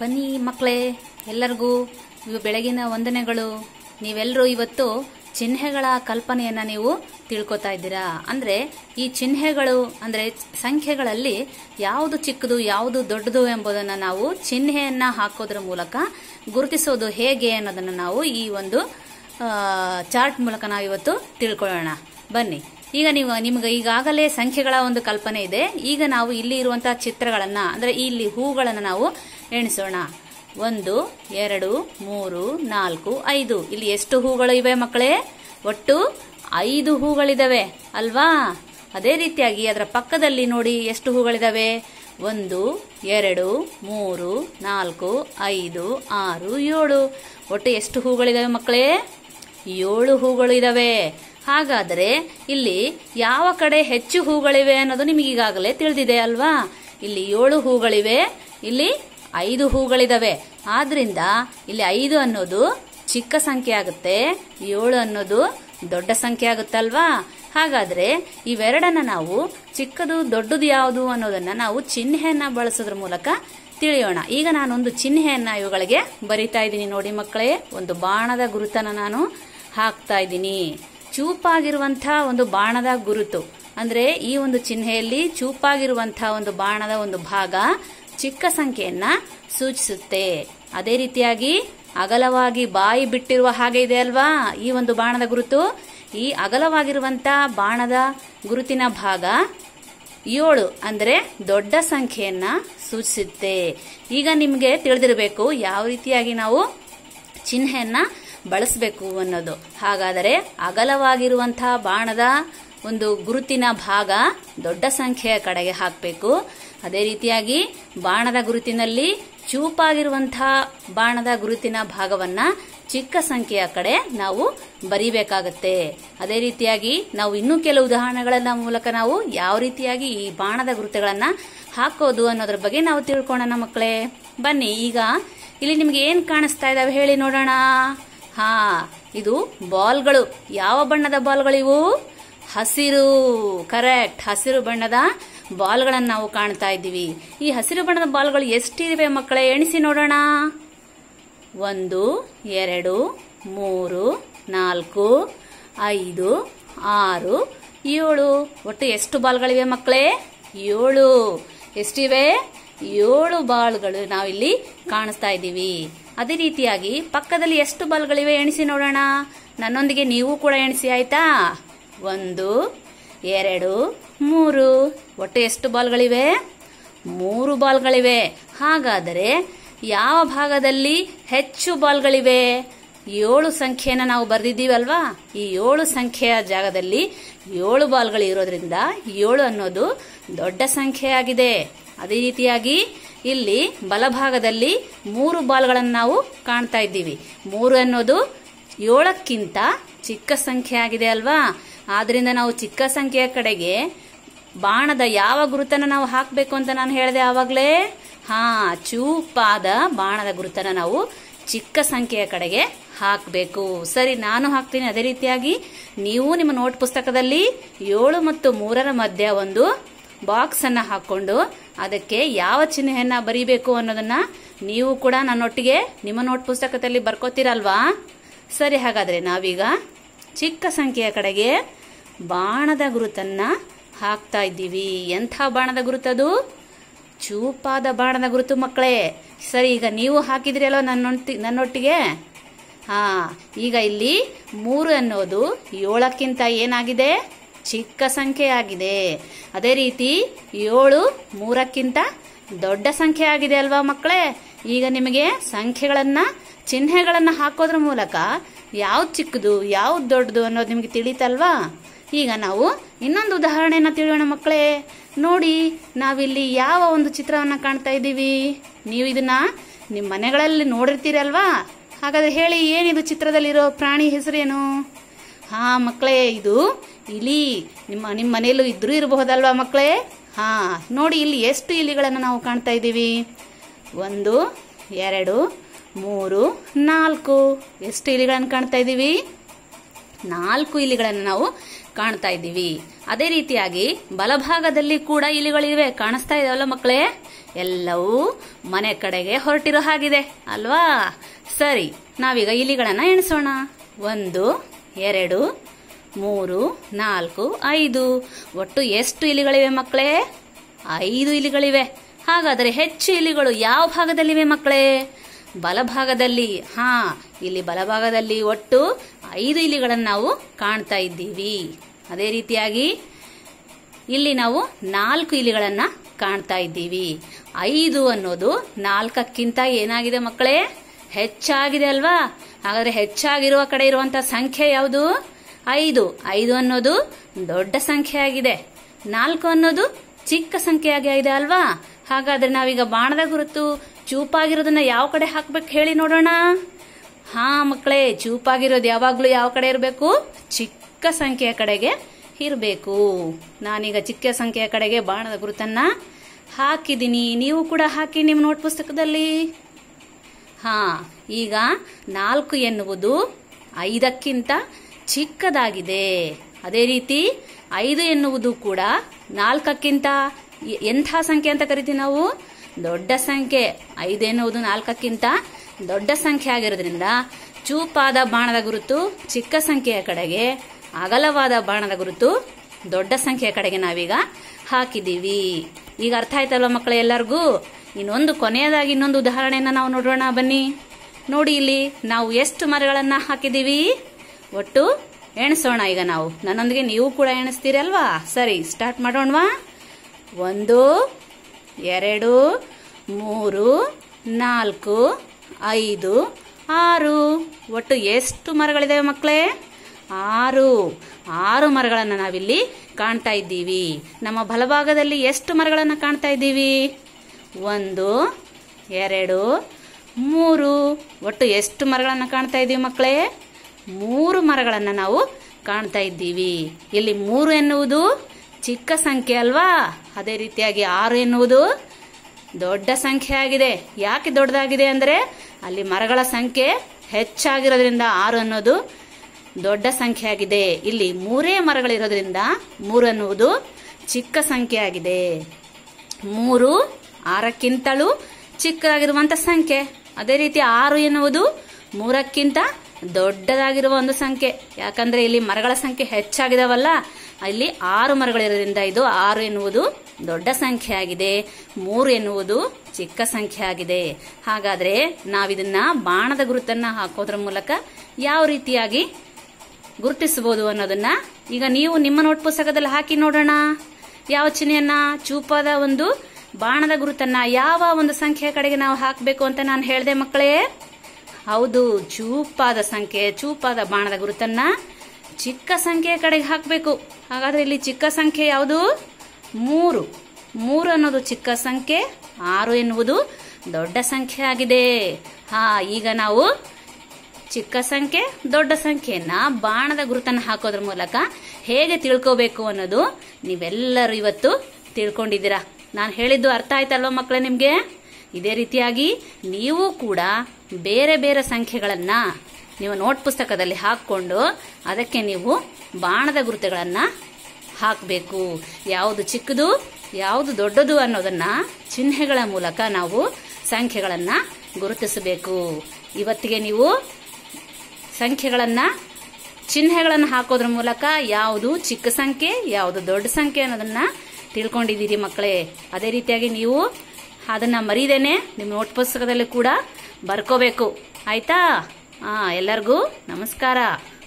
ಬನ್ನಿ ಮಕ್ಕಳೇ ಎಲ್ಲರಿಗೂ ಇವು ಬೆಳಗಿನ ವಂದನೆಗಳು ನೀವೆಲ್ಲರೂ ಇವತ್ತು ಚಿಹ್ನೆಗಳ ಕಲ್ಪನೆಯನ್ನ ನೀವು ತಿಳ್ಕೊತಾ ಇದ್ದೀರಾ ಅಂದ್ರೆ ಈ ಚಿಹ್ನೆಗಳು ಅಂದ್ರೆ ಸಂಖ್ಯೆಗಳಲ್ಲಿ ಯಾವುದು ಚಿಕ್ಕದು ಯಾವುದು ದೊಡ್ಡದು ಎಂಬುದನ್ನು ನಾವು ಚಿಹ್ನೆಯನ್ನ ಹಾಕೋದ್ರ ಮೂಲಕ ಗುರುತಿಸೋದು ಹೇಗೆ ಅನ್ನೋದನ್ನು ನಾವು ಈ ಒಂದು ಆ, ಚಾರ್ಟ್ ಮೂಲಕ ನಾವು ಇವತ್ತು ತಿಳ್ಕೊಳ್ಳೋಣ ಬನ್ನಿ ಈಗ ನೀವು ನಿಮ್ಗೆ ಈಗಾಗಲೇ ಸಂಖ್ಯೆಗಳ ಒಂದು ಕಲ್ಪನೆ ಇದೆ ಈಗ ನಾವು ಇಲ್ಲಿ ಇರುವಂತಹ ಚಿತ್ರಗಳನ್ನ ಅಂದ್ರೆ ಇಲ್ಲಿ ಹೂಗಳನ್ನು ನಾವು ಎಣಿಸೋಣ ಒಂದು ಎರಡು ಮೂರು ನಾಲ್ಕು ಐದು ಇಲ್ಲಿ ಎಷ್ಟು ಹೂಗಳು ಇವೆ ಮಕ್ಕಳೇ ಒಟ್ಟು ಐದು ಹೂಗಳಿದಾವೆ ಅಲ್ವಾ ಅದೇ ರೀತಿಯಾಗಿ ಅದರ ಪಕ್ಕದಲ್ಲಿ ನೋಡಿ ಎಷ್ಟು ಹೂಗಳಿದಾವೆ ಒಂದು ಎರಡು ಮೂರು ನಾಲ್ಕು ಐದು ಆರು ಏಳು ಒಟ್ಟು ಎಷ್ಟು ಹೂಗಳಿದಾವೆ ಮಕ್ಕಳೇ ಏಳು ಹೂಗಳು ಇದಾವೆ ಹಾಗಾದರೆ ಇಲ್ಲಿ ಯಾವ ಕಡೆ ಹೆಚ್ಚು ಹೂಗಳಿವೆ ಅನ್ನೋದು ನಿಮಗೆ ಈಗಾಗಲೇ ತಿಳಿದಿದೆ ಅಲ್ವಾ ಇಲ್ಲಿ ಏಳು ಹೂಗಳಿವೆ ಇಲ್ಲಿ ಐದು ಹೂಗಳಿದಾವೆ ಆದ್ರಿಂದ ಇಲ್ಲಿ ಐದು ಅನ್ನೋದು ಚಿಕ್ಕ ಸಂಖ್ಯೆ ಆಗುತ್ತೆ ಏಳು ಅನ್ನೋದು ದೊಡ್ಡ ಸಂಖ್ಯೆ ಆಗುತ್ತಲ್ವಾ ಹಾಗಾದ್ರೆ ಇವೆರಡನ್ನ ನಾವು ಚಿಕ್ಕದು ದೊಡ್ಡದು ಯಾವುದು ಅನ್ನೋದನ್ನ ನಾವು ಚಿಹ್ನೆಯನ್ನ ಬಳಸೋದ್ರ ಮೂಲಕ ತಿಳಿಯೋಣ ಈಗ ನಾನೊಂದು ಚಿಹ್ನೆಯನ್ನ ಇವುಗಳಿಗೆ ಬರಿತಾ ಇದ್ದೀನಿ ನೋಡಿ ಮಕ್ಕಳೇ ಒಂದು ಬಾಣದ ಗುರುತನ್ನ ನಾನು ಹಾಕ್ತಾ ಇದ್ದೀನಿ ಚೂಪಾಗಿರುವಂತಹ ಒಂದು ಬಾಣದ ಗುರುತು ಅಂದ್ರೆ ಈ ಒಂದು ಚಿಹ್ನೆಯಲ್ಲಿ ಚೂಪಾಗಿರುವಂತಹ ಒಂದು ಬಾಣದ ಒಂದು ಭಾಗ ಚಿಕ್ಕ ಸಂಖ್ಯೆಯನ್ನ ಸೂಚಿಸುತ್ತೆ ಅದೇ ರೀತಿಯಾಗಿ ಅಗಲವಾಗಿ ಬಾಯಿ ಬಿಟ್ಟಿರುವ ಹಾಗೆ ಇದೆ ಅಲ್ವಾ ಈ ಒಂದು ಬಾಣದ ಗುರುತು ಈ ಅಗಲವಾಗಿರುವಂತ ಬಾಣದ ಗುರುತಿನ ಭಾಗ ಏಳು ಅಂದ್ರೆ ದೊಡ್ಡ ಸಂಖ್ಯೆಯನ್ನ ಸೂಚಿಸುತ್ತೆ ಈಗ ನಿಮಗೆ ತಿಳಿದಿರಬೇಕು ಯಾವ ರೀತಿಯಾಗಿ ನಾವು ಚಿಹ್ನೆಯನ್ನ ಬಳಸಬೇಕು ಅನ್ನೋದು ಹಾಗಾದರೆ ಅಗಲವಾಗಿರುವಂತಹ ಬಾಣದ ಒಂದು ಗುರುತಿನ ಭಾಗ ದೊಡ್ಡ ಸಂಖ್ಯೆಯ ಕಡೆಗೆ ಹಾಕಬೇಕು ಅದೇ ರೀತಿಯಾಗಿ ಬಾಣದ ಗುರುತಿನಲ್ಲಿ ಚೂಪಾಗಿರುವಂತಹ ಬಾಣದ ಗುರುತಿನ ಭಾಗವನ್ನ ಚಿಕ್ಕ ಸಂಖ್ಯೆಯ ಕಡೆ ನಾವು ಬರಿಬೇಕಾಗತ್ತೆ ಅದೇ ರೀತಿಯಾಗಿ ನಾವು ಇನ್ನೂ ಕೆಲವು ಉದಾಹರಣೆಗಳ ಮೂಲಕ ನಾವು ಯಾವ ರೀತಿಯಾಗಿ ಈ ಬಾಣದ ಗುರುತುಗಳನ್ನ ಹಾಕೋದು ಅನ್ನೋದ್ರ ಬಗ್ಗೆ ನಾವು ತಿಳ್ಕೊಳ್ಳೋಣ ಮಕ್ಕಳೇ ಬನ್ನಿ ಈಗ ಇಲ್ಲಿ ನಿಮ್ಗೆ ಏನ್ ಕಾಣಿಸ್ತಾ ಇದಾವೆ ಹೇಳಿ ನೋಡೋಣ ಹಾ ಇದು ಬಾಲ್ಗಳು ಯಾವ ಬಣ್ಣದ ಬಾಲ್ಗಳಿವು ಹಸಿರು ಕರೆಕ್ಟ್ ಹಸಿರು ಬಣ್ಣದ ಬಾಲ್ಗಳನ್ನು ನಾವು ಕಾಣ್ತಾ ಇದ್ದೀವಿ ಈ ಹಸಿರು ಬಣ್ಣದ ಬಾಲ್ಗಳು ಎಷ್ಟಿವೆ ಮಕ್ಕಳೇ ಎಣಿಸಿ ನೋಡೋಣ ಒಂದು ಎರಡು ಮೂರು ನಾಲ್ಕು ಐದು ಆರು ಏಳು ಒಟ್ಟು ಎಷ್ಟು ಬಾಲ್ಗಳಿವೆ ಮಕ್ಕಳೇ ಏಳು ಎಷ್ಟಿವೆ ಏಳು ಬಾಲ್ಗಳು ನಾವಿಲ್ಲಿ ಕಾಣಿಸ್ತಾ ಇದ್ದೀವಿ ಅದೇ ರೀತಿಯಾಗಿ ಪಕ್ಕದಲ್ಲಿ ಎಷ್ಟು ಬಾಲ್ಗಳಿವೆ ಎಣಿಸಿ ನೋಡೋಣ ನನ್ನೊಂದಿಗೆ ನೀವು ಕೂಡ ಎಣಿಸಿ ಆಯ್ತಾ ಒಂದು ಎರಡು ಮೂರು ಒಟ್ಟು ಎಷ್ಟು ಬಾಲ್ಗಳಿವೆ ಮೂರು ಬಾಲ್ಗಳಿವೆ ಹಾಗಾದರೆ ಯಾವ ಭಾಗದಲ್ಲಿ ಹೆಚ್ಚು ಬಾಲ್ಗಳಿವೆ ಏಳು ಸಂಖ್ಯೆಯನ್ನು ನಾವು ಬರೆದಿದ್ದೀವಲ್ವಾ ಈ ಏಳು ಸಂಖ್ಯೆಯ ಜಾಗದಲ್ಲಿ ಏಳು ಬಾಲ್ಗಳು ಇರೋದ್ರಿಂದ ಏಳು ಅನ್ನೋದು ದೊಡ್ಡ ಸಂಖ್ಯೆಯಾಗಿದೆ ಅದೇ ರೀತಿಯಾಗಿ ಇಲ್ಲಿ ಬಲಭಾಗದಲ್ಲಿ ಮೂರು ಬಾಲ್ಗಳನ್ನು ನಾವು ಕಾಣ್ತಾ ಇದ್ದೀವಿ ಮೂರು ಅನ್ನೋದು ಏಳಕ್ಕಿಂತ ಚಿಕ್ಕ ಸಂಖ್ಯೆ ಆಗಿದೆ ಅಲ್ವಾ ಆದ್ರಿಂದ ನಾವು ಚಿಕ್ಕ ಸಂಖ್ಯೆಯ ಕಡೆಗೆ ಬಾಣದ ಯಾವ ಗುರುತನ್ನ ನಾವು ಹಾಕಬೇಕು ಅಂತ ನಾನು ಹೇಳಿದೆ ಆವಾಗಲೇ ಹಾ ಚೂಪಾದ ಬಾಣದ ಗುರುತನ್ನ ನಾವು ಚಿಕ್ಕ ಸಂಖ್ಯೆಯ ಕಡೆಗೆ ಹಾಕಬೇಕು ಸರಿ ನಾನು ಹಾಕ್ತೀನಿ ಅದೇ ರೀತಿಯಾಗಿ ನೀವು ನಿಮ್ಮ ನೋಟ್ ಪುಸ್ತಕದಲ್ಲಿ ಏಳು ಮತ್ತು ಮೂರರ ಮಧ್ಯ ಒಂದು ಬಾಕ್ಸ್ ಅನ್ನ ಹಾಕೊಂಡು ಅದಕ್ಕೆ ಯಾವ ಚಿಹ್ನೆಯನ್ನ ಬರೀಬೇಕು ಅನ್ನೋದನ್ನ ನೀವು ಕೂಡ ನನ್ನೊಟ್ಟಿಗೆ ನಿಮ್ಮ ನೋಟ್ ಪುಸ್ತಕದಲ್ಲಿ ಬರ್ಕೋತೀರಲ್ವಾ ಸರಿ ಹಾಗಾದ್ರೆ ನಾವೀಗ ಚಿಕ್ಕ ಸಂಖ್ಯೆಯ ಕಡೆಗೆ ಬಾಣದ ಗುರುತನ್ನ ಹಾಕ್ತಾ ಇದ್ದೀವಿ ಎಂಥ ಬಾಣದ ಗುರುತದು ಚೂಪಾದ ಬಾಣದ ಗುರುತು ಮಕ್ಕಳೇ ಸರಿ ಈಗ ನೀವು ಹಾಕಿದ್ರಿ ಅಲ್ವಾ ನನ್ನೊಟ್ಟಿ ನನ್ನೊಟ್ಟಿಗೆ ಹಾ ಈಗ ಇಲ್ಲಿ ಮೂರು ಅನ್ನೋದು ಏಳಕ್ಕಿಂತ ಏನಾಗಿದೆ ಚಿಕ್ಕ ಸಂಖ್ಯೆ ಆಗಿದೆ ಅದೇ ರೀತಿ ಏಳು ಮೂರಕ್ಕಿಂತ ದೊಡ್ಡ ಸಂಖ್ಯೆ ಆಗಿದೆ ಅಲ್ವಾ ಮಕ್ಕಳೇ ಈಗ ನಿಮಗೆ ಸಂಖ್ಯೆಗಳನ್ನ ಚಿಹ್ನೆಗಳನ್ನ ಹಾಕೋದ್ರ ಮೂಲಕ ಯಾವ್ದು ಚಿಕ್ಕದು ಯಾವ್ದು ದೊಡ್ಡದು ಅನ್ನೋದು ನಿಮಗೆ ತಿಳಿತಲ್ವಾ ಈಗ ನಾವು ಇನ್ನೊಂದು ಉದಾಹರಣೆಯನ್ನ ತಿಳಿಯೋಣ ಮಕ್ಕಳೇ ನೋಡಿ ನಾವಿಲ್ಲಿ ಯಾವ ಒಂದು ಚಿತ್ರವನ್ನ ಕಾಣ್ತಾ ಇದ್ದೀವಿ ನೀವು ಇದನ್ನ ನಿಮ್ಮ ಮನೆಗಳಲ್ಲಿ ನೋಡಿರ್ತೀರಲ್ವಾ ಹಾಗಾದ್ರೆ ಹೇಳಿ ಏನಿದು ಚಿತ್ರದಲ್ಲಿರೋ ಪ್ರಾಣಿ ಹೆಸರೇನು ಹಾ ಮಕ್ಕಳೇ ಇದು ಇಲಿ ನಿಮ್ಮ ನಿಮ್ಮ ಮನೆಯಲ್ಲೂ ಇದ್ರೂ ಇರಬಹುದಲ್ವಾ ಮಕ್ಕಳೇ ಹಾ ನೋಡಿ ಇಲ್ಲಿ ಎಷ್ಟು ಇಲಿಗಳನ್ನು ನಾವು ಕಾಣ್ತಾ ಇದ್ದೀವಿ ಒಂದು ಎರಡು ಮೂರು ನಾಲ್ಕು ಎಷ್ಟು ಇಲಿಗಳನ್ನು ಕಾಣ್ತಾ ಇದ್ದೀವಿ ನಾಲ್ಕು ಇಲಿಗಳನ್ನು ನಾವು ಕಾಣ್ತಾ ಇದ್ದೀವಿ ಅದೇ ರೀತಿಯಾಗಿ ಬಲಭಾಗದಲ್ಲಿ ಕೂಡ ಇಲಿಗಳಿವೆ ಕಾಣಿಸ್ತಾ ಇದಾವಲ್ಲ ಮಕ್ಕಳೇ ಎಲ್ಲವೂ ಮನೆ ಕಡೆಗೆ ಹೊರಟಿರೋ ಹಾಗಿದೆ ಅಲ್ವಾ ಸರಿ ನಾವೀಗ ಇಲಿಗಳನ್ನ ಎಣಿಸೋಣ ಒಂದು ಎರಡು ಮೂರು ನಾಲ್ಕು ಐದು ಒಟ್ಟು ಎಷ್ಟು ಇಲಿಗಳಿವೆ ಮಕ್ಕಳೇ ಐದು ಇಲಿಗಳಿವೆ ಹಾಗಾದರೆ ಹೆಚ್ಚು ಇಲಿಗಳು ಯಾವ ಭಾಗದಲ್ಲಿವೆ ಮಕ್ಕಳೇ ಬಲಭಾಗದಲ್ಲಿ ಹಾ ಇಲ್ಲಿ ಬಲಭಾಗದಲ್ಲಿ ಒಟ್ಟು ಐದು ಇಲಿಗಳನ್ನು ನಾವು ಕಾಣ್ತಾ ಇದ್ದೀವಿ ಅದೇ ರೀತಿಯಾಗಿ ಇಲ್ಲಿ ನಾವು ನಾಲ್ಕು ಇಲಿಗಳನ್ನ ಕಾಣ್ತಾ ಇದ್ದೀವಿ ಐದು ಅನ್ನೋದು ನಾಲ್ಕಕ್ಕಿಂತ ಏನಾಗಿದೆ ಮಕ್ಕಳೇ ಹೆಚ್ಚಾಗಿದೆ ಅಲ್ವಾ ಹಾಗಾದ್ರೆ ಹೆಚ್ಚಾಗಿರುವ ಕಡೆ ಇರುವಂತಹ ಸಂಖ್ಯೆ ಯಾವುದು ಐದು ಐದು ಅನ್ನೋದು ದೊಡ್ಡ ಸಂಖ್ಯೆ ಆಗಿದೆ ನಾಲ್ಕು ಅನ್ನೋದು ಚಿಕ್ಕ ಸಂಖ್ಯೆ ಆಗಿದೆ ಅಲ್ವಾ ಹಾಗಾದ್ರೆ ನಾವೀಗ ಬಾಣದ ಗುರುತು ಚೂಪಾಗಿರೋದನ್ನ ಯಾವ ಕಡೆ ಹಾಕ್ಬೇಕು ಹೇಳಿ ನೋಡೋಣ ಹಾ ಮಕ್ಕಳೇ ಚೂಪಾಗಿರೋದು ಯಾವಾಗ್ಲೂ ಯಾವ ಕಡೆ ಇರಬೇಕು ಚಿಕ್ಕ ಸಂಖ್ಯೆಯ ಕಡೆಗೆ ಇರಬೇಕು ನಾನೀಗ ಚಿಕ್ಕ ಸಂಖ್ಯೆಯ ಕಡೆಗೆ ಬಾಣದ ಗುರುತನ್ನ ಹಾಕಿದ್ದೀನಿ ನೀವು ಕೂಡ ಹಾಕಿ ನಿಮ್ಮ ನೋಟ್ ಪುಸ್ತಕದಲ್ಲಿ ಹಾ ಈಗ ನಾಲ್ಕು ಎನ್ನುವುದು ಐದಕ್ಕಿಂತ ಚಿಕ್ಕದಾಗಿದೆ ಅದೇ ರೀತಿ ಐದು ಎನ್ನುವುದು ಕೂಡ ನಾಲ್ಕಕ್ಕಿಂತ ಎ- ಎಂಥ ಸಂಖ್ಯೆ ಅಂತ ಕರಿತೀವಿ ನಾವು ದೊಡ್ಡ ಸಂಖ್ಯೆ ಐದು ಎನ್ನುವುದು ನಾಲ್ಕಕ್ಕಿಂತ ದೊಡ್ಡ ಸಂಖ್ಯೆ ಆಗಿರೋದ್ರಿಂದ ಚೂಪಾದ ಬಾಣದ ಗುರುತು ಚಿಕ್ಕ ಸಂಖ್ಯೆಯ ಕಡೆಗೆ ಅಗಲವಾದ ಬಾಣದ ಗುರುತು ದೊಡ್ಡ ಸಂಖ್ಯೆಯ ಕಡೆಗೆ ನಾವೀಗ ಹಾಕಿದ್ದೀವಿ ಈಗ ಅರ್ಥ ಆಯ್ತಲ್ವ ಮಕ್ಕಳೇ ಎಲ್ಲರಿಗೂ ಇನ್ನೊಂದು ಕೊನೆಯದಾಗಿ ಇನ್ನೊಂದು ಉದಾಹರಣೆಯನ್ನ ನಾವು ನೋಡೋಣ ಬನ್ನಿ ನೋಡಿ ಇಲ್ಲಿ ನಾವು ಎಷ್ಟು ಮರಗಳನ್ನ ಹಾಕಿದ್ದೀವಿ ಒಟ್ಟು ಎಣಿಸೋಣ ಈಗ ನಾವು ನನ್ನೊಂದಿಗೆ ನೀವು ಕೂಡ ಎಣಿಸ್ತೀರಲ್ವಾ ಸರಿ ಸ್ಟಾರ್ಟ್ ಮಾಡೋಣವಾ ಒಂದು ಎರಡು ಮೂರು ನಾಲ್ಕು ಐದು ಆರು ಒಟ್ಟು ಎಷ್ಟು ಮರಗಳಿದಾವೆ ಮಕ್ಕಳೇ ಆರು ಆರು ಮರಗಳನ್ನು ನಾವಿಲ್ಲಿ ಕಾಣ್ತಾ ಇದ್ದೀವಿ ನಮ್ಮ ಬಲಭಾಗದಲ್ಲಿ ಎಷ್ಟು ಮರಗಳನ್ನು ಕಾಣ್ತಾ ಇದ್ದೀವಿ ಒಂದು ಎರಡು ಮೂರು ಒಟ್ಟು ಎಷ್ಟು ಮರಗಳನ್ನು ಕಾಣ್ತಾ ಇದ್ದೀವಿ ಮಕ್ಕಳೇ ಮೂರು ಮರಗಳನ್ನು ನಾವು ಕಾಣ್ತಾ ಇದ್ದೀವಿ ಇಲ್ಲಿ ಮೂರು ಎನ್ನುವುದು ಚಿಕ್ಕ ಸಂಖ್ಯೆ ಅಲ್ವಾ ಅದೇ ರೀತಿಯಾಗಿ ಆರು ಎನ್ನುವುದು ದೊಡ್ಡ ಸಂಖ್ಯೆ ಆಗಿದೆ ಯಾಕೆ ದೊಡ್ಡದಾಗಿದೆ ಅಂದರೆ ಅಲ್ಲಿ ಮರಗಳ ಸಂಖ್ಯೆ ಹೆಚ್ಚಾಗಿರೋದ್ರಿಂದ ಆರು ಅನ್ನೋದು ದೊಡ್ಡ ಸಂಖ್ಯೆ ಆಗಿದೆ ಇಲ್ಲಿ ಮೂರೇ ಮರಗಳಿರೋದ್ರಿಂದ ಮೂರು ಅನ್ನುವುದು ಚಿಕ್ಕ ಸಂಖ್ಯೆ ಆಗಿದೆ ಮೂರು ಆರಕ್ಕಿಂತಲೂ ಚಿಕ್ಕದಾಗಿರುವಂತ ಸಂಖ್ಯೆ ಅದೇ ರೀತಿ ಆರು ಎನ್ನುವುದು ಮೂರಕ್ಕಿಂತ ದೊಡ್ಡದಾಗಿರುವ ಒಂದು ಸಂಖ್ಯೆ ಯಾಕಂದ್ರೆ ಇಲ್ಲಿ ಮರಗಳ ಸಂಖ್ಯೆ ಹೆಚ್ಚಾಗಿದಾವಲ್ಲ ಇಲ್ಲಿ ಆರು ಮರಗಳಿರೋದ್ರಿಂದ ಇದು ಆರು ಎನ್ನುವುದು ದೊಡ್ಡ ಸಂಖ್ಯೆ ಆಗಿದೆ ಮೂರು ಎನ್ನುವುದು ಚಿಕ್ಕ ಸಂಖ್ಯೆ ಆಗಿದೆ ಹಾಗಾದ್ರೆ ನಾವಿದನ್ನ ಬಾಣದ ಗುರುತನ್ನ ಹಾಕೋದ್ರ ಮೂಲಕ ಯಾವ ರೀತಿಯಾಗಿ ಗುರುತಿಸಬಹುದು ಅನ್ನೋದನ್ನ ಈಗ ನೀವು ನಿಮ್ಮ ನೋಟ್ ಪುಸ್ತಕದಲ್ಲಿ ಹಾಕಿ ನೋಡೋಣ ಯಾವ ಚಿಹ್ನೆಯನ್ನ ಚೂಪಾದ ಒಂದು ಬಾಣದ ಗುರುತನ್ನ ಯಾವ ಒಂದು ಸಂಖ್ಯೆಯ ಕಡೆಗೆ ನಾವು ಹಾಕಬೇಕು ಅಂತ ನಾನು ಹೇಳಿದೆ ಮಕ್ಕಳೇ ಹೌದು ಚೂಪಾದ ಸಂಖ್ಯೆ ಚೂಪಾದ ಬಾಣದ ಗುರುತನ್ನ ಚಿಕ್ಕ ಸಂಖ್ಯೆಯ ಕಡೆಗೆ ಹಾಕಬೇಕು ಹಾಗಾದ್ರೆ ಇಲ್ಲಿ ಚಿಕ್ಕ ಸಂಖ್ಯೆ ಯಾವುದು ಮೂರು ಮೂರು ಅನ್ನೋದು ಚಿಕ್ಕ ಸಂಖ್ಯೆ ಆರು ಎನ್ನುವುದು ದೊಡ್ಡ ಸಂಖ್ಯೆ ಆಗಿದೆ ಹಾ ಈಗ ನಾವು ಚಿಕ್ಕ ಸಂಖ್ಯೆ ದೊಡ್ಡ ಸಂಖ್ಯೆಯನ್ನ ಬಾಣದ ಗುರುತನ್ನು ಹಾಕೋದ್ರ ಮೂಲಕ ಹೇಗೆ ತಿಳ್ಕೋಬೇಕು ಅನ್ನೋದು ನೀವೆಲ್ಲರೂ ಇವತ್ತು ತಿಳ್ಕೊಂಡಿದ್ದೀರಾ ನಾನು ಹೇಳಿದ್ದು ಅರ್ಥ ಆಯ್ತಲ್ವಾ ಮಕ್ಕಳೇ ನಿಮ್ಗೆ ಇದೇ ರೀತಿಯಾಗಿ ನೀವು ಕೂಡ ಬೇರೆ ಬೇರೆ ಸಂಖ್ಯೆಗಳನ್ನ ನೀವು ನೋಟ್ ಪುಸ್ತಕದಲ್ಲಿ ಹಾಕೊಂಡು ಅದಕ್ಕೆ ನೀವು ಬಾಣದ ಗುರುತುಗಳನ್ನ ಹಾಕಬೇಕು ಯಾವುದು ಚಿಕ್ಕದು ಯಾವುದು ದೊಡ್ಡದು ಅನ್ನೋದನ್ನ ಚಿಹ್ನೆಗಳ ಮೂಲಕ ನಾವು ಸಂಖ್ಯೆಗಳನ್ನ ಗುರುತಿಸಬೇಕು ಇವತ್ತಿಗೆ ನೀವು ಸಂಖ್ಯೆಗಳನ್ನ ಚಿಹ್ನೆಗಳನ್ನು ಹಾಕೋದ್ರ ಮೂಲಕ ಯಾವುದು ಚಿಕ್ಕ ಸಂಖ್ಯೆ ಯಾವುದು ದೊಡ್ಡ ಸಂಖ್ಯೆ ಅನ್ನೋದನ್ನ ತಿಳ್ಕೊಂಡಿದ್ದೀರಿ ಮಕ್ಕಳೇ ಅದೇ ರೀತಿಯಾಗಿ ನೀವು ಅದನ್ನ ಮರೀದೇನೆ ನಿಮ್ಮ ನೋಟ್ ಪುಸ್ತಕದಲ್ಲಿ ಕೂಡ ಬರ್ಕೋಬೇಕು ಆಯ್ತಾ ಹಾ ಎಲ್ಲರಿಗೂ ನಮಸ್ಕಾರ